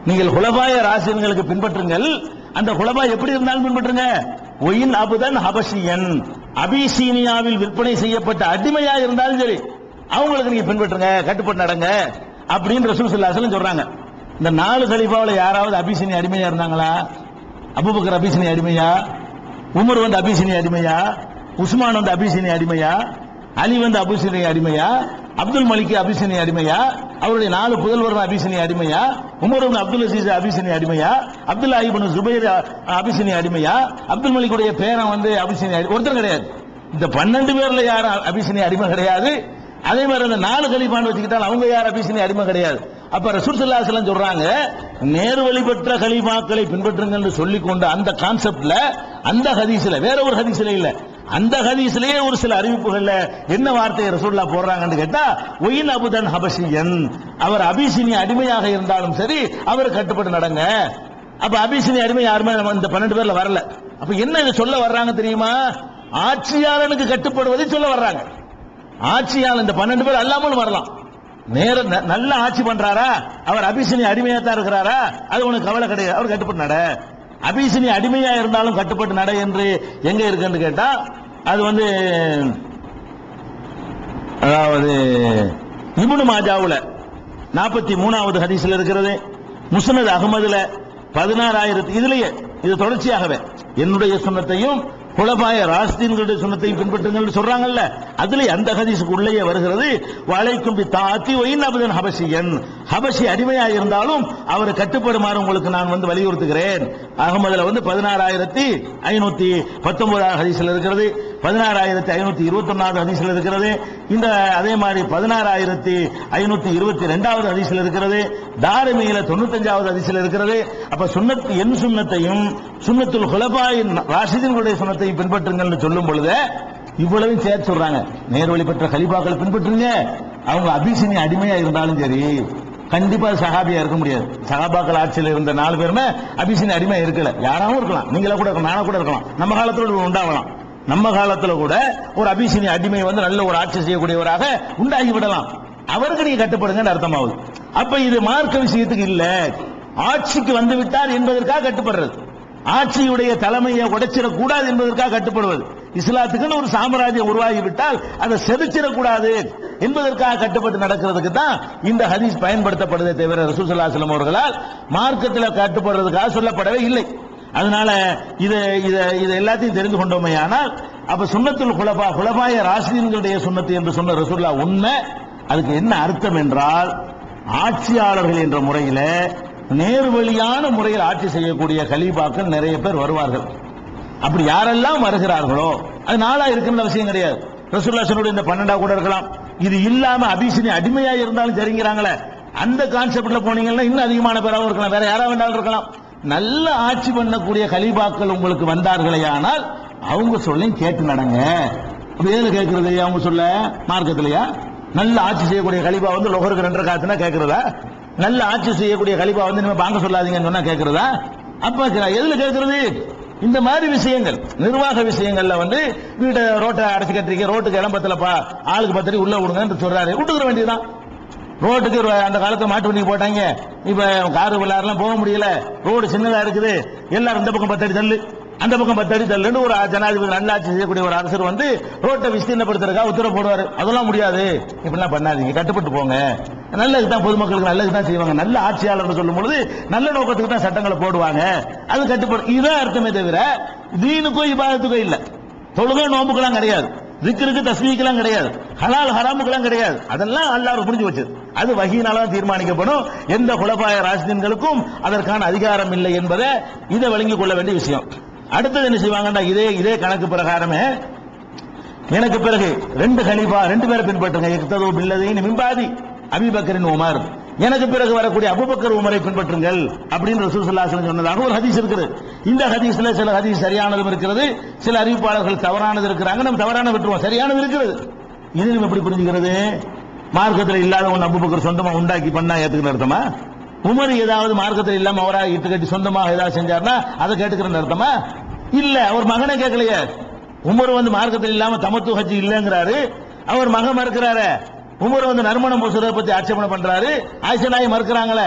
நீங்கள் குலபாய ராசியன்களுக்கு பின்பற்றுங்கள் அந்த குலபா எப்படி இருந்தாலும் பின்பற்றுங்க ஒயின் அபுதன் ஹபஷியன் அபிசீனியாவில் விற்பனை செய்யப்பட்ட அடிமையா இருந்தாலும் சரி அவங்களுக்கு நீங்க பின்பற்றுங்க கட்டுப்பட்டு நடங்க அப்படின்னு ரசூல் ஸல்லல்லாஹு அலைஹி வஸல்லம் சொல்றாங்க இந்த நாலு கலிஃபாவுல யாராவது அபிசீனி அடிமையா இருந்தாங்களா அபூபக்கர் அபிசீனி அடிமையா உமர் வந்து அபிசீனி அடிமையா உஸ்மான் வந்து அபிசீனி அடிமையா அலி வந்து அபிசீனி அடிமையா அப்துல் மலிக் அபிசீனி அடிமையா அவருடைய நாலு புதல்வர் அபிசீனி அடிமையா உமர் வந்து அப்துல் அசீஸ் அபிசீனி அடிமையா அப்துல்லா இப்னு ஜுபைர் அபிசீனி அடிமையா அப்துல் மலிக்குடைய பேரன் வந்து அபிசீனி அடி- ஒருத்தர் கிடையாது இந்த பன்னெண்டு பேர்ல யாரும் அபிசீனி அடிமை கிடையாது அதே மாதிரி அந்த நாலு கலிஃபான் வச்சுக்கிட்டால் அவங்க யார் அபிசீனி அடிமை கிடையாது அப்ப ரசூல் ஸல்லல்லாஹு அலைஹி வஸல்லம் சொல்றாங்க நேர்வழி பெற்ற கலிஃபாக்களை பின்பற்றுங்கள்னு சொல்லி கொண்டு அந்த கான்செப்ட்ல அந்த ஹதீஸ்ல வேற ஒரு ஹதீஸ்ல இல்ல அந்த ஹதீஸ்லயே ஒரு சில அறிவிப்புகள்ல என்ன வார்த்தையை ரசூல்லா போடுறாங்கன்னு கேட்டா ஒயின் அபுதன் ஹபஷியன் அவர் அபிசினி அடிமையாக இருந்தாலும் சரி அவர் கட்டுப்பட்டு நடங்க அப்ப அபிசினி அடிமை யாருமே நம்ம இந்த பன்னெண்டு பேர்ல வரல அப்ப என்ன இதை சொல்ல வர்றாங்க தெரியுமா ஆட்சியாளனுக்கு கட்டுப்படுவதை சொல்ல வர்றாங்க ஆட்சியாளர் இந்த பன்னெண்டு பேர் அல்லாமலும் வரலாம் நேர ந- நல்ல ஆட்சி பண்றாரா அவர் அபிசினி அடிமையா தான் இருக்கிறாரா அது உனக்கு கவலை கிடையாது அவர் கட்டுப்பட்டு நட அபிசினி அடிமையா இருந்தாலும் கட்டுப்பட்டு நட என்று எங்க இருக்குன்னு கேட்டா அது வந்து அதாவது இப்னு மாஜாவுல நாற்பத்தி மூணாவது ஹதீஸ்ல இருக்கிறது முஸ்னத் அகமதுல பதினாறாயிரத்து இதுலயே இது தொடர்ச்சியாகவே என்னுடைய சுண்ணத்தையும் குலபாய ராஸ்தீன்களுடைய சுண்ணத்தையும் பின்பற்றுங்கள் சொல்றாங்கல்ல அதுல அந்த ஹதீஸுக்கு உள்ளேயே வருகிறது வளைக்கும் பி தாத்தி ஒயின் அபுதன் ஹபஷியன் ஹபஷி அடிமையா இருந்தாலும் அவர் கட்டுப்படுமாறு உங்களுக்கு நான் வந்து வலியுறுத்துகிறேன் அகமதுல வந்து பதினாறாயிரத்தி ஐநூத்தி பத்தொன்பதாவது ஹதீஸ்ல இருக்கிறது பதினாறாயிரத்தி ஐநூத்தி இருபத்தி ஒன்னாவது ஹதீஸ்ல இருக்கிறது இந்த அதே மாதிரி பதினாறாயிரத்தி ஐநூத்தி இருபத்தி ரெண்டாவது ஹதீஸ்ல இருக்கிறது தாரமியில தொண்ணூத்தஞ்சாவது ஹதீஸ்ல இருக்கிறது அப்ப சுன்னத் என் சுன்னத்தையும் சுன்னத்துல் குலபாயின் ராஷிதின்களுடைய சுன்னத்தையும் பின்பற்றுங்கள்னு சொல்லும் பொழுது இவ்வளவும் சேர்த்து சொல்றாங்க நேர்வழி பெற்ற கலிபாக்களை பின்பற்றுங்க அவங்க அபிசினி அடிமையா இருந்தாலும் சரி கண்டிப்பா சஹாபியா இருக்க முடியாது சஹாபாக்கள் ஆட்சியில் இருந்த நாலு பேருமே அபிசினி அடிமை இருக்கல யாராவும் இருக்கலாம் நீங்களா கூட இருக்கலாம் நானா கூட இருக்கலாம் நம்ம காலத்துல உண்டாகலாம் நம்ம காலத்துல கூட ஒரு அபிசினி அடிமை வந்து நல்ல ஒரு ஆட்சி செய்யக்கூடியவராக உண்டாகி விடலாம் அவருக்கு நீங்க கட்டுப்படுங்கன்னு அர்த்தமாகுது அப்ப இது மார்க்க விஷயத்துக்கு இல்ல ஆட்சிக்கு வந்து விட்டார் என்பதற்காக கட்டுப்படுறது ஆட்சியுடைய தலைமையை உடைச்சிடக் கூடாது என்பதற்காக கட்டுப்படுவது இஸ்லாத்துக்குன்னு ஒரு சாம்ராஜ்யம் உருவாகி விட்டால் அதை செதுச்சிடக்கூடாது என்பதற்காக கட்டுப்பட்டு நடக்கிறதுக்கு தான் இந்த ஹதீஸ் பயன்படுத்தப்படுதே தவிர ரசூல் ஸல்லல்லாஹு அலைஹி வஸல்லம் அவர்களால் மார்க்கத்தில் கட்டுப்படுறதுக்காக சொல்லப்படவே இல்லை அதனால இதை இதை இதை எல்லாத்தையும் தெரிந்து கொண்டோமே ஆனால் அப்ப சுன்னத்துல் குலபா குலபாய ராசிதீன்களுடைய சுன்னத்து என்று சொன்ன ரசூல்லா உண்மை அதுக்கு என்ன அர்த்தம் என்றால் ஆட்சியாளர்கள் என்ற முறையில நேர்வழியான முறையில் ஆட்சி செய்யக்கூடிய கலீபாக்கள் நிறைய பேர் வருவார்கள் அப்படி யாரெல்லாம் வருகிறார்களோ அது நாளா இருக்கின்ற அவசியம் கிடையாது ரசூல்லா சொன்னுடைய இந்த பன்னெண்டா கூட இருக்கலாம் இது இல்லாம அபிசினி அடிமையா இருந்தாலும் சரிங்கிறாங்களே அந்த கான்செப்ட்ல போனீங்கன்னா இன்னும் அதிகமான பேராகவும் இருக்கலாம் வேற யாரா வேண்டாலும் இருக்கலாம் நல்ல ஆட்சி பண்ணக்கூடிய கலிபாக்கள் உங்களுக்கு வந்தார்களே ஆனால் அவங்க சொல்லையும் கேட்டு நடங்க அப்ப ஏதுல கேட்கறது அவங்க சொல்ல மார்க்கத்திலையா நல்ல ஆட்சி செய்யக்கூடிய கலிபா வந்து லொகருக்கு ரெண்டரை காத்துனா கேட்கறதா நல்ல ஆட்சி செய்யக்கூடிய கலிபா வந்து நீங்க பாங்க சொல்லாதீங்கன்னு சொன்னா கேட்கறதா அப்ப எதுல கேட்கறது இந்த மாதிரி விஷயங்கள் நிர்வாக விஷயங்கள்ல வந்து வீட்டை ரோட்டை அடைச்சு கட்டுறீங்க ரோட்டுக்கு இடம் பத்தலப்பா ஆளுக்கு பத்தடி உள்ள விடுங்கன்னு சொல்றாரு விட்டுக்கிற வேண்டியதுதான் ரோட்டுக்கு ஒரு அந்த காலத்துல மாட்டு வண்டி போட்டாங்க இப்ப காரு விளையாடலாம் போக முடியல ரோடு சின்னதா இருக்குது எல்லாரும் இந்த பக்கம் பத்தடி தள்ளு அந்த பக்கம் பத்தடி தள்ளுன்னு ஒரு ஜனாதிபதி நல்லாட்சி செய்யக்கூடிய ஒரு அரசர் வந்து ரோட்டை விஸ்தீர்ணப்படுத்துறதுக்காக உத்தரவு போடுவாரு அதெல்லாம் முடியாது இப்படிலாம் பண்ணாதீங்க கட்டுப்பட்டு போங்க நல்லதுக்கு தான் பொதுமக்களுக்கு நல்லதுக்கு தான் செய்வாங்க நல்ல ஆட்சியாளர்னு சொல்லும் பொழுது நல்ல நோக்கத்துக்கு தான் சட்டங்களை போடுவாங்க அது கட்டுப்படும் இதான் அர்த்தமே தவிர தீனுக்கோ இபாதத்துக்கோ இல்ல தொழுகை நோம்புக்கெல்லாம் கிடையாது திக்ருக்கு தஸ்மீக்கெல்லாம் கிடையாது ஹலால் ஹராமுக்கெல்லாம் கிடையாது அதெல்லாம் அல்லாஹ் புரிஞ்சு வச்சது அது வகையினால தான் தீர்மானிக்கப்படும் எந்த குலபாய ராஜ்யங்களுக்கும் அதற்கான அதிகாரம் இல்லை என்பதை இதை விளங்கிக் கொள்ள வேண்டிய விஷயம் அடுத்தது என்ன செய்வாங்கன்னா இதே இதே கணக்கு பிரகாரமே எனக்கு பிறகு ரெண்டு கலிபா ரெண்டு பேரை பின்பற்றுங்க எக்ததோ பில்லதைன்னு மிம்பாதி அபிபக்கரின் உமர் எனக்கு பிறகு வரக்கூடிய அபுபக்கர் உமரை பின்பற்றுங்கள் அப்படின்னு ரசூல் ஸல்லல்லாஹு அலைஹி வஸல்லம் சொன்னதாக ஒரு ஹதீஸ் இருக்குது இந்த ஹதீஸ்ல சில ஹதீஸ் சரியானதும் இருக்கிறது சில அறிவிப்பாளர்கள் தவறானது இருக்கிறாங்க நம்ம தவறான விட்டுருவோம் சரியானது இருக்கிறது இது நம்ம எப்படி புரிஞ்சுக்கிறது மார்க்கத்தில் இல்லாத ஒன்று அபுபக்கர் சொந்தமா உண்டாக்கி பண்ணா ஏத்துக்கிற அர்த்தமா உமர் ஏதாவது மார்க்கத்தில் இல்லாம அவராக இட்டு கட்டி சொந்தமாக ஏதாவது செஞ்சார்னா அதை கேட்டுக்கிறேன்னு அர்த்தமா இல்ல அவர் மகனை கேட்கலையே உமர் வந்து மார்க்கத்தில் இல்லாம தமத்து ஹஜ் இல்லைங்கிறாரு அவர் மகன் மறுக்கிறாரு உமர் வந்து நறுமணம் பூசுறதை பத்தி ஆட்சேபனை பண்றாரு ஆயிஷா நாய் மறுக்கிறாங்களே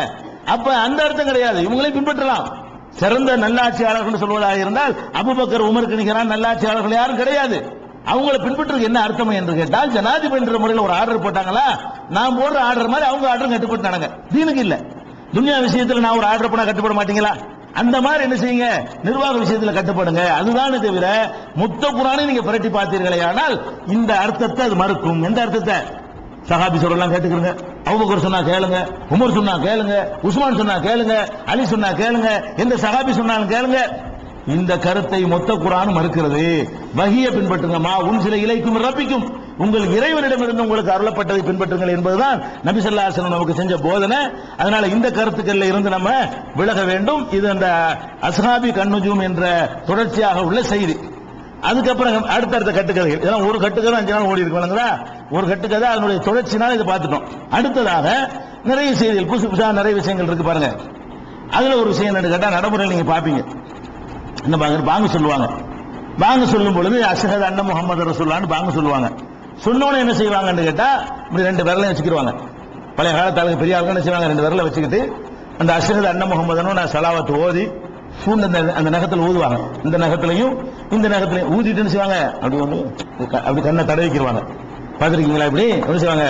அப்ப அந்த அர்த்தம் கிடையாது இவங்களையும் பின்பற்றலாம் சிறந்த நல்லாட்சியாளர்கள் சொல்வதாக இருந்தால் அபுபக்கர் உமருக்கு நிகரான நல்லாட்சியாளர்கள் யாரும் கிடையாது அவங்கள பின்பற்றுறதுக்கு என்ன அர்த்தம் என்று கேட்டால் ஜனாதிபதி என்ற முறையில் ஒரு ஆர்டர் போட்டாங்களா நான் போடுற ஆர்டர் மாதிரி அவங்க ஆர்டர் கட்டுப்பட்டானுங்க தீனுக்கு இல்ல துனியா விஷயத்துல நான் ஒரு ஆர்டர் பண்ணா கட்டுப்பட மாட்டீங்களா அந்த மாதிரி என்ன செய்யுங்க நிர்வாக விஷயத்துல கட்டுப்படுங்க அதுதானே தவிர முத்த குரானை நீங்க புரட்டி பார்த்தீர்களே ஆனால் இந்த அர்த்தத்தை அது மறுக்கும் எந்த அர்த்தத்தை சஹாபி சொல்லலாம் கேட்டுக்கிறங்க அபூபக்கர் சொன்னா கேளுங்க உமர் சொன்னா கேளுங்க உஸ்மான் சொன்னா கேளுங்க அலி சொன்னா கேளுங்க எந்த சஹாபி சொன்னாலும் கேளுங்க இந்த கருத்தை மொத்த குரான் மறுக்கிறது வகிய பின்பற்றுங்க மா உன் சில இலைக்கும் ரப்பிக்கும் உங்கள் இறைவனிடமிருந்து உங்களுக்கு அருளப்பட்டதை பின்பற்றுங்கள் என்பதுதான் நபி ஸல்லல்லாஹு அலைஹி வஸல்லம் நமக்கு செஞ்ச போதனை அதனால இந்த கருத்துக்கள்ல இருந்து நம்ம விலக வேண்டும் இது அந்த அஸ்ஹாபி கண்ணுஜூம் என்ற தொடர்ச்சியாக உள்ள செய்தி அதுக்கப்புறம் அடுத்தடுத்த கட்டுக்கதைகள் இதெல்லாம் ஒரு கட்டுக்கதை அஞ்சு நாள் ஓடி இருக்கு ஒரு கட்டுக்கதை அதனுடைய தொடர்ச்சினால இதை பார்த்துட்டோம் அடுத்ததாக நிறைய செய்திகள் புதுசு புதுசா நிறைய விஷயங்கள் இருக்கு பாருங்க அதுல ஒரு விஷயம் என்னன்னு கேட்டா நடைமுறையில் நீங்க பாப்பீங்க என்ன பாங்க பாங்க சொல்லுவாங்க பாங்க சொல்லும் பொழுது அஷஹத் அண்ணன் முகமது ரசூல்லான்னு பாங்க சொல்லுவாங்க சொன்னோன்னு என்ன செய்வாங்கன்னு கேட்டா இப்படி ரெண்டு விரலையும் வச்சுக்கிடுவாங்க பழைய காலத்தாளுக்கு பெரிய ஆளுங்க என்ன செய்வாங்க ரெண்டு விரலை வச்சுக்கிட்டு அந்த அஷஹத் அண்ணன் முகமதுன்னு நான் சலாவத்து ஓதி பூண்டு அந்த அந்த நகத்துல ஊதுவாங்க இந்த நகத்திலையும் இந்த நகத்திலையும் ஊதிட்டு என்ன செய்வாங்க அப்படி வந்து அப்படி கண்ணை தடவிக்கிடுவாங்க பார்த்துருக்கீங்களா இப்படி என்ன செய்வாங்க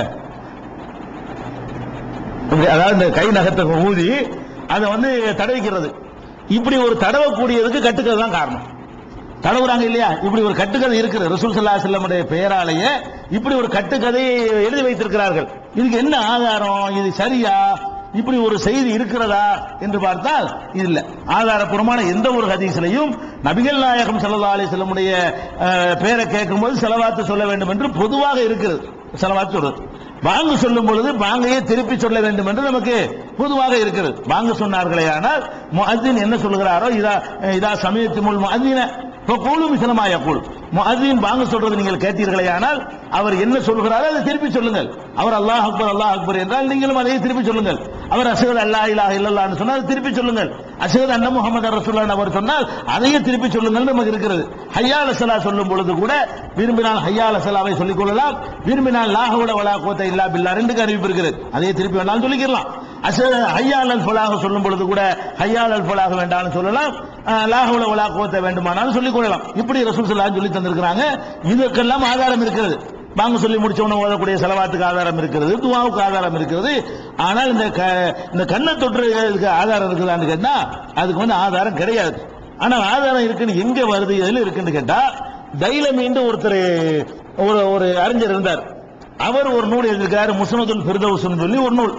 இப்படி அதாவது இந்த கை நகத்தை ஊதி அதை வந்து தடவிக்கிறது இப்படி ஒரு தடவக்கூடியதுக்கு கட்டுக்கிறது தான் காரணம் தடவுறாங்க இல்லையா இப்படி ஒரு கட்டுக்கதை இருக்குது ரசூல் சல்லா செல்லமுடைய பெயராலேயே இப்படி ஒரு கட்டுக்கதையை எழுதி வைத்திருக்கிறார்கள் இதுக்கு என்ன ஆதாரம் இது சரியா இப்படி ஒரு செய்தி இருக்கிறதா என்று பார்த்தால் இது இல்ல ஆதாரபூர்வமான எந்த ஒரு ஹதீஸ்லையும் நபிகள் நாயகம் ஸல்லல்லாஹு அலைஹி வஸல்லமுடைய அஹ், பெயரை கேட்கும்போது செலவாத்து சொல்ல வேண்டும் என்று பொதுவாக இருக்கிறது செலவாத்து சொல்றது வாங்க சொல்லும் பொழுது வாங்கையே திருப்பி சொல்ல வேண்டும் என்று நமக்கு பொதுவாக இருக்கிறது வாங்க சொன்னார்களே ஆனால் முஅத்தின் என்ன சொல்லுகிறாரோ இதா இதா சமயத்திமுல் முஅத்தின கூலும் மிசலமா யக்கூல் முஅத்தின் வாங்க சொல்றது நீங்கள் கேட்டீர்களே ஆனால் அவர் என்ன சொல்கிறாரோ அதை திருப்பி சொல்லுங்கள் அவர் அல்லாஹ் அக்பர் அல்லாஹ் அக்பர் என்றால் நீங்களும் அதையே திருப்பி சொல்லுங்கள் அவர் அசகத் அல்லா இலாஹ இல்லல்லான்னு சொன்னால் அதை திருப்பி சொல்லுங்கள் அசகத் அண்ணன் முகமது ரசூல்லான் அவர் சொன்னால் அதையே திருப்பி சொல்லுங்கள் நமக்கு இருக்கிறது ஹையால் அசலா சொல்லும் பொழுது கூட விரும்பினால் ஹையால் அசலாவை சொல்லிக் கொள்ளலாம் விரும்பினால் லாஹவுல வலா கோத்த இல்லா பில்லா ரெண்டுக்கு அறிவிப்பு இருக்கிறது அதையே திருப்பி வேணாலும் சொல்லிக்கலாம் அச ஹையால் அல் ஃபலாக சொல்லும் பொழுது கூட ஹையால் அல் ஃபலாக வேண்டாம்னு சொல்லலாம் அஹ், லாஹவுல வலா கோத்த வேண்டுமானாலும் சொல்லிக் கொள்ளலாம் இப்படி ரசூல் ஸல்லல்லாஹு சொல்லி தந்திருக்கிறாங்க இதுக்கெல்லாம் ஆதாரம் இருக்கிறது வாங்க சொல்லி முடிச்சவன ஓதக்கூடிய செலவாத்துக்கு ஆதாரம் இருக்கிறது துவாவுக்கு ஆதாரம் இருக்கிறது ஆனால் இந்த க- இந்த கண்ணை தொற்றுறதுக்கு ஆதாரம் இருக்குதான்னு கேட்டா அதுக்கு வந்து ஆதாரம் கிடையாது ஆனால் ஆதாரம் இருக்குன்னு எங்க வருது எதுல இருக்குன்னு கேட்டா தைலமீண்டு ஒருத்தர் ஒரு ஒரு அறிஞர் இருந்தார் அவர் ஒரு நூல் எழுதியிருக்காரு முஸ்னதுல் ஃபிர்தௌஸ்னு சொல்லி ஒரு நூல்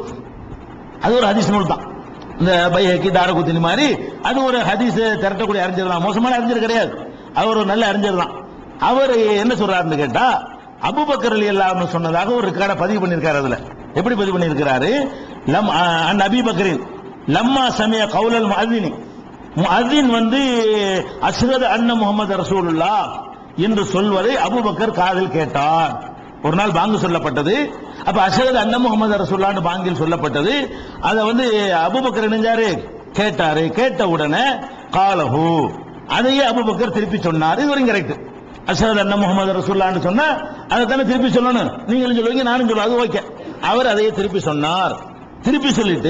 அது ஒரு ஹதீஸ் நூல் தான் இந்த பைஹக்கி தாரகுத்தினி மாதிரி அது ஒரு ஹதீஸ் திரட்டக்கூடிய அறிஞர் தான் மோசமான அறிஞர் கிடையாது அவர் ஒரு நல்ல அறிஞர் தான் அவர் என்ன சொல்றாருன்னு கேட்டா அபுபக்கர் அலி அல்லாஹ்னு சொன்னதாக ஒரு ரெக்கார்டை பதிவு பண்ணியிருக்காரு அதுல எப்படி பதிவு பண்ணியிருக்கிறாரு லம் அன் அபி பக்கரின் லம்மா சமய கவுலல் முஅத்தினி முஅத்தின் வந்து அஸ்ரத் அன்ன முகமது ரசூலுல்லா என்று சொல்வதை அபூபக்கர் காதில் கேட்டார் ஒரு நாள் பாங்கு சொல்லப்பட்டது அப்ப அஸ்ரத் அன்ன முகமது ரசூல்லான்னு பாங்கில் சொல்லப்பட்டது அதை வந்து அபூபக்கர் இணைஞ்சாரு கேட்டாரு கேட்ட உடனே காலஹு அதையே அபூபக்கர் திருப்பி சொன்னார் இது வரைக்கும் கரெக்ட் அஸ்ரத் அன்ன முகமது ரசூல்லான்னு சொன்னா அதை தானே திருப்பி சொல்லணும் நீங்களும் சொல்லுவீங்க நானும் சொல்லுவேன் அது ஓகே அவர் அதையே திருப்பி சொன்னார் திருப்பி சொல்லிட்டு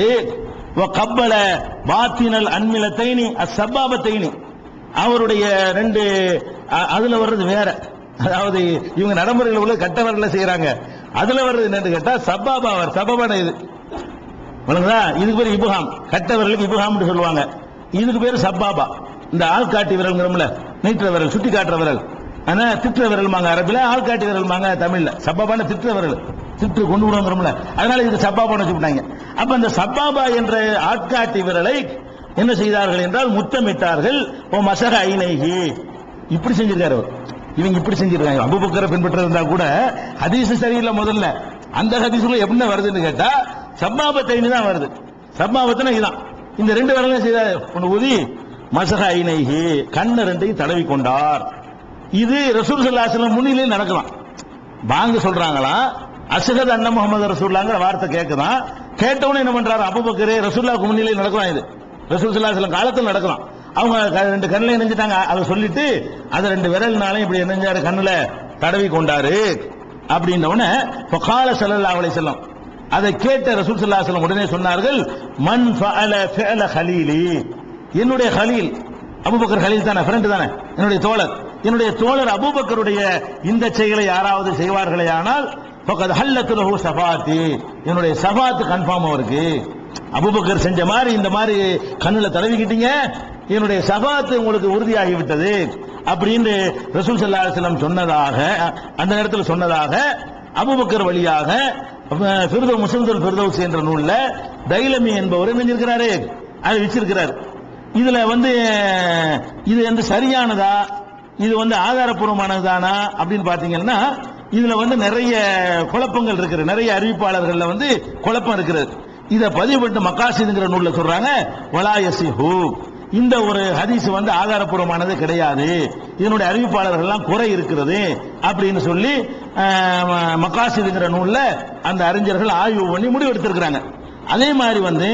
கப்பல பாத்தினல் அன்மிலத்தைனி அசப்பாபத்தைனி அவருடைய ரெண்டு அ- அதுல வர்றது வேற அதாவது இவங்க நடைமுறையில் உள்ள கட்டவரில் செய்யறாங்க அதுல வர்றது என்னன்னு கேட்டா சப்பாபா அவர் சபபான இது வணங்குதா இதுக்கு பேர் இபுகாம் கட்ட விரலுக்கு இபுகாம்னு சொல்லுவாங்க இதுக்கு பேர் சப்பாபா இந்த ஆள்காட்டி விரல்ங்கிறோம்ல நீட்டுற விரல் சுட்டி காட்டுற விரல் ஆனா திட்டுற விரல் மாங்க அரபில ஆள்காட்டி விரல் மாங்க தமிழ்ல சப்பாபான திட்டுற விரல் திட்டு கொண்டு விடுவோங்கிறோம்ல அதனால இது சப்பாபான்னு வச்சுட்டாங்க அப்ப அந்த சப்பாபா என்ற ஆட்காட்டி விரலை என்ன செய்தார்கள் என்றால் முத்தமிட்டார்கள் ஓ மசக ஐநைகி இப்படி செஞ்சிருக்காரு அவர் இவங்க இப்படி செஞ்சிருக்காங்க அபுபக்கரை பின்பற்றிருந்தா கூட ஹதீஸ் சரியில்லை முதல்ல அந்த ஹதீஸ்ல எப்படி வருதுன்னு கேட்டா சப்பாபத்தைன்னு தான் வருது சப்பாபத்தினா இதுதான் இந்த ரெண்டு விரலையும் செய்தார் ஒன்று ஊதி மசக ஐநைகி கண்ண ரெண்டையும் தடவி கொண்டார் இது ரசூல் சல்லாஹ் முன்னிலையில் நடக்கலாம் பாங்க சொல்றாங்களா அசகத் அண்ணன் முகமது ரசூல்லாங்கிற வார்த்தை கேட்குதான் கேட்டவனே என்ன பண்றாரு அபுபக்கரே ரசூல்லாவுக்கு முன்னிலையில் நடக்கலாம் இது ரசூல் சல்லாஹ் காலத்தில் நடக்கலாம் அவங்க க- ரெண்டு கண்ணில் இணைஞ்சிட்டாங்க அதை சொல்லிட்டு அதை ரெண்டு விரல்னாலையும் இப்படி இணைஞ்சாரு கண்ணுல தடவி கொண்டாரு அப்படின்னவுடனே இப்போ கால செல்லல்லா அவளை செல்லம் அதை கேட்ட ரசூல் ஸல்லல்லாஹு அலைஹி வஸல்லம் உடனே சொன்னார்கள் மன் ஃபஅல ஃபிஅல ஹலீலி என்னுடைய ஹலீல் அபூபக்கர் ஹலீல் தானே ஃப்ரெண்ட் தானே என்னுடைய தோழர் என்னுடைய தோழர் அபூபக்கருடைய இந்த செயலை யாராவது செய்வார்களே ஆனால் ஃபகத் ஹல்லத்து லஹு ஷஃபாத்தி என்னுடைய ஷஃபாத் கன்ஃபார்ம் அவருக்கு அபூபக்கர் செஞ்ச மாதிரி இந்த மாதிரி கண்ணுல தடவிக்கிட்டீங்க என்னுடைய ஷஃபாத் உங்களுக்கு உறுதியாகி விட்டது அப்படின்னு ரசூல் ஸல்லல்லாஹு அலைஹி வஸல்லம் சொன்னதாக அந்த நேரத்தில் சொன்னதாக அபூபக்கர் வழியாக ஃபிர்தோ முஸ்லிம் ஃபிர்தௌஸ் என்ற நூல்ல தைலமி என்பவர் நினைஞ்சிருக்கிறாரு அதை வச்சிருக்கிறார் இதுல வந்து இது வந்து சரியானதா இது வந்து ஆதாரப்பூர்வமானதானா அப்படின்னு பாத்தீங்கன்னா இதுல வந்து நிறைய குழப்பங்கள் இருக்குது நிறைய அறிவிப்பாளர்கள்ல வந்து குழப்பம் இருக்கிறது இத பதிவுபட்டு மக்காசிதுங்கிற நூல்ல சொல்றாங்க வலாயசிஹு இந்த ஒரு ஹதீஸ் வந்து ஆதாரப்பூர்வமானது கிடையாது இதனுடைய அறிவிப்பாளர்கள் எல்லாம் குறை இருக்கிறது அப்படின்னு சொல்லி அஹ், மக்காசிதுங்கிற நூல்ல அந்த அறிஞர்கள் ஆய்வு பண்ணி முடிவு எடுத்திருக்கிறாங்க அதே மாதிரி வந்து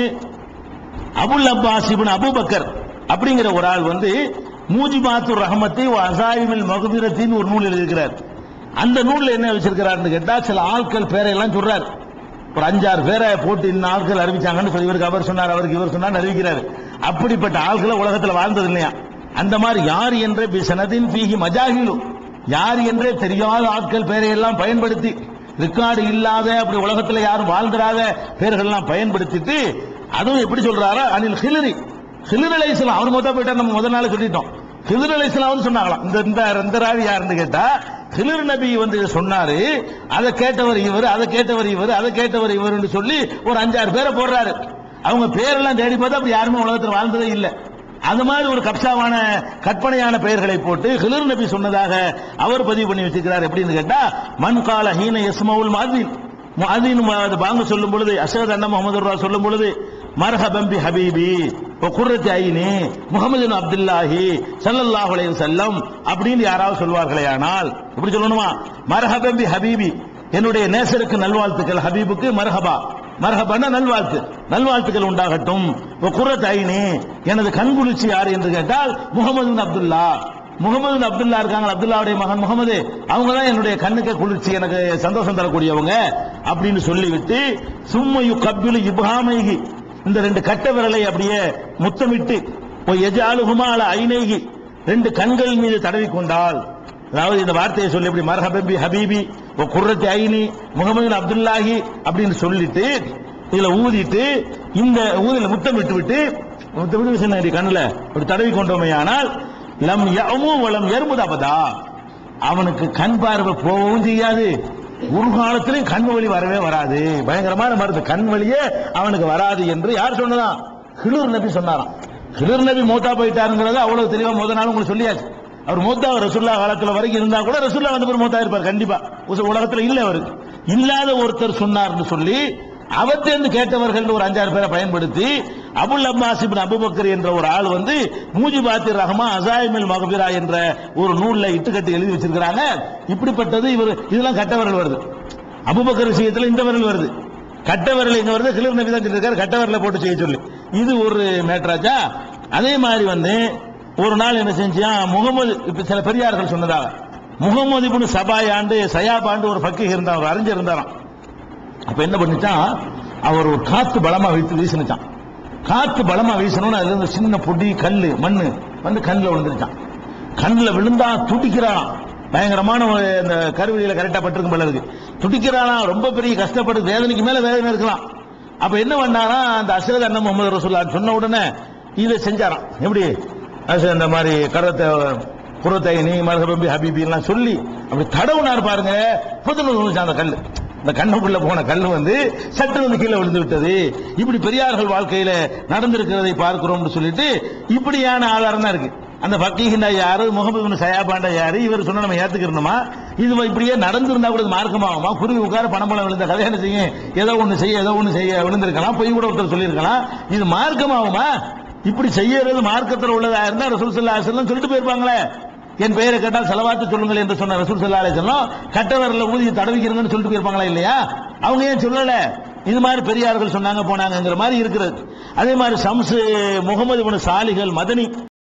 அபுல் அப்பாஸ் இப்னு அபூபக்கர் அப்படிங்கிற ஒரு ஆள் வந்து மூஜிபாத்துர் ரஹமத்தை அசாயிமில் மகுபிரத்தின் ஒரு நூல் எழுதியிருக்கிறார் அந்த நூல்ல என்ன வச்சிருக்கிறாருன்னு கேட்டா சில ஆட்கள் பேரையெல்லாம் சொல்றார் ஒரு அஞ்சாறு பேரை போட்டு இந்த ஆட்கள் அறிவிச்சாங்கன்னு சொல்லி இவருக்கு அவர் சொன்னார் அவருக்கு இவர் சொன்னார் அறிவிக்கிறார் அப்படிப்பட்ட ஆட்களை உலகத்துல வாழ்ந்தது இல்லையா அந்த மாதிரி யார் என்றே பி சனதின் பீகி மஜாகிலும் யார் என்றே தெரியாத ஆட்கள் பெயரையெல்லாம் பயன்படுத்தி ரெக்கார்டு இல்லாத அப்படி உலகத்துல யாரும் வாழ்ந்துடாத பெயர்கள் எல்லாம் பயன்படுத்திட்டு அதுவும் எப்படி சொல்றாரா அனில் ஹிலரி ஹிலர் அலைஹிஸ்ஸலாம் அவர் மொத்தம் போயிட்டா நம்ம முதல் நாள் சொல்லிட்டோம் ஹிலர் அலைஹிஸ்ஸலாம் சொன்னாங்களாம் இந்த இந்த இந்த ராவி யாருன்னு கேட்டா ஹிலர் நபி வந்து இதை சொன்னாரு அதை கேட்டவர் இவர் அதை கேட்டவர் இவர் அதை கேட்டவர் இவர்னு சொல்லி ஒரு அஞ்சாறு பேரை போடுறாரு அவங்க பேரெல்லாம் தேடி பார்த்தா அப்படி யாருமே உலகத்தில் வாழ்ந்ததே இல்லை அந்த மாதிரி ஒரு கப்சாவான கற்பனையான பெயர்களை போட்டு ஹிலர் நபி சொன்னதாக அவர் பதிவு பண்ணி வச்சிருக்கிறார் எப்படின்னு கேட்டா மண் கால ஹீன யஸ்மவுல் மாதின் முஅதின் அது பாங்க சொல்லும் பொழுது அஷத் அண்ணா முகமது சொல்லும் பொழுது மர்ஹபம் பி ஹபீபி குர்ரத்தி ஐனி முகமது அப்துல்லாஹி ஸல்லல்லாஹு அலைஹி வஸல்லம் அப்படின்னு யாராவது சொல்வார்களே ஆனால் இப்படி சொல்லணுமா மர்ஹபம் பி ஹபீபி என்னுடைய நேசருக்கு நல்வாழ்த்துக்கள் ஹபீபுக்கு மர்ஹபா மர்ஹபான நல்வாழ்த்து நல்வாழ்த்துக்கள் உண்டாகட்டும் குர்ரத் ஐனி எனது கண்குளிர்ச்சி யார் என்று கேட்டால் முகமது அப்துல்லா முகமது அப்துல்லா இருக்காங்க அப்துல்லாவுடைய மகன் முகமது அவங்க தான் என்னுடைய கண்ணுக்கு குளிர்ச்சி எனக்கு சந்தோஷம் தரக்கூடியவங்க அப்படின்னு சொல்லிவிட்டு சும்மையு கப்பிலு இப்ஹாமைகி இந்த ரெண்டு கட்ட விரலை அப்படியே முத்தமிட்டு எஜாலுகுமா அல ஐநேகி ரெண்டு கண்கள் மீது தடவி கொண்டால் அதாவது இந்த வார்த்தையை சொல்லி இப்படி மர்ஹபி ஹபீபி ஓ குர்ரத்தி ஐனி முகமது அப்துல்லாஹி அப்படின்னு சொல்லிட்டு இதுல ஊதிட்டு இந்த ஊதில முத்தம் விட்டு விட்டு முத்தம் விட்டு சொன்ன கண்ணுல ஒரு தடவி கொண்டோமே ஆனால் லம் யமு வலம் எறும்புதாபதா அவனுக்கு கண் பார்வை போகவும் செய்யாது ஒரு காலத்திலும் கண் வலி வரவே வராது பயங்கரமான மருந்து கண் வலியே அவனுக்கு வராது என்று யார் சொன்னதான் ஹிலூர் நபி சொன்னாராம் ஹிலூர் நபி மூத்தா போயிட்டாருங்கிறத அவ்வளவு தெளிவா முதல் நாள் உங்களுக்கு சொல்லியாச்சு அவர் மூத்தா ரசுல்லா காலத்துல வரைக்கும் இருந்தா கூட ரசுல்லா வந்து மூத்தா இருப்பார் கண்டிப்பா உச- உலகத்துல இல்ல அவருக்கு இல்லாத ஒருத்தர் சொன்னார்னு சொல்லி அவர்கிட்ட கேட்டவர்கள் ஒரு அஞ்சாறு பேரை பயன்படுத்தி அபுல் அப்பாஸ் இப்னு அபுபக்கர் என்ற ஒரு ஆள் வந்து மூஜிபாத்திர் ரஹ்மா அசாயிமில் மகபிரா என்ற ஒரு நூல்ல இட்டுக்கட்டி எழுதி வச்சிருக்கிறாங்க இப்படிப்பட்டது இவர் இதெல்லாம் கட்டவர்கள் வருது அபுபக்கர் விஷயத்துல இந்த விரல் வருது கட்ட விரல் எங்க வருது கிளர் நபி தான் சொல்லியிருக்காரு கட்ட விரலை போட்டு செய்ய சொல்லி இது ஒரு மேட்ராச்சா அதே மாதிரி வந்து ஒரு நாள் என்ன செஞ்சியா முகமது இப்ப சில பெரியார்கள் சொன்னதாக முகமது இப்னு சபாயாண்டு சயாபாண்டு ஒரு ஃபக்கீஹ் இருந்தார் ஒரு அறிஞர் இருந்தாராம் அப்ப என்ன பண்ணிட்டான் அவர் ஒரு காத்து பலமா வைத்து வீசினுச்சான் காத்து பலமா வீசணும்னு அதுல இருந்து சின்ன பொடி கல்லு மண்ணு வந்து கண்ணுல விழுந்துருச்சான் கண்ணுல விழுந்தா துடிக்கிறான் பயங்கரமான ஒரு இந்த கருவிழியில கரெக்டா பட்டிருக்கும் போல இருக்கு துடிக்கிறானா ரொம்ப பெரிய கஷ்டப்பட்டு வேதனைக்கு மேல வேதனை இருக்கலாம் அப்ப என்ன பண்ணாரா அந்த அசரத் அண்ணன் முகமது ரசூல்லா சொன்ன உடனே இதை செஞ்சாராம் எப்படி அச இந்த மாதிரி கரத்தை புறத்தைனி மரபி ஹபீபி எல்லாம் சொல்லி அப்படி தடவுனார் பாருங்க புதுநூல் விழுந்துச்சு அந்த கல்லு இந்த கண்ணுக்குள்ள போன கல் வந்து சட்டு வந்து கீழே விழுந்து விட்டது இப்படி பெரியார்கள் வாழ்க்கையில நடந்திருக்கிறதை பார்க்கிறோம்னு சொல்லிட்டு இப்படியான ஆதாரம் தான் இருக்கு அந்த பக்கீகிண்டா யாரு முகமது சயாபாண்டா யாரு இவர் சொன்ன நம்ம ஏத்துக்கிறோமா இது இப்படியே நடந்திருந்தா கூட இது மார்க்கமாகுமா குருவி உட்கார பணம்பழம் விழுந்த கல்யாணம் செய்ய ஏதோ ஒண்ணு செய்ய ஏதோ ஒண்ணு செய்ய விழுந்திருக்கலாம் பொய் கூட ஒருத்தர் சொல்லியிருக்கலாம் இது மார்க்கமாகுமா இப்படி செய்யறது மார்க்கத்தில் உள்ளதா இருந்தா ரசூல் சல்லா அலிஸ்லாம் சொல்லிட்டு போயிருப்பாங்களே என் பெயரை கேட்டால் செலவாத்து சொல்லுங்கள் என்று சொன்ன ரசூல் சல்லா அலிஸ்லாம் கட்டவரில் ஊதி தடவிக்கிறங்கன்னு சொல்லிட்டு போயிருப்பாங்களா இல்லையா அவங்க ஏன் சொல்லல இது மாதிரி பெரியார்கள் சொன்னாங்க போனாங்கங்கிற மாதிரி இருக்கிறது அதே மாதிரி சம்சு முகமது இப்னு சாலிகள் மதனி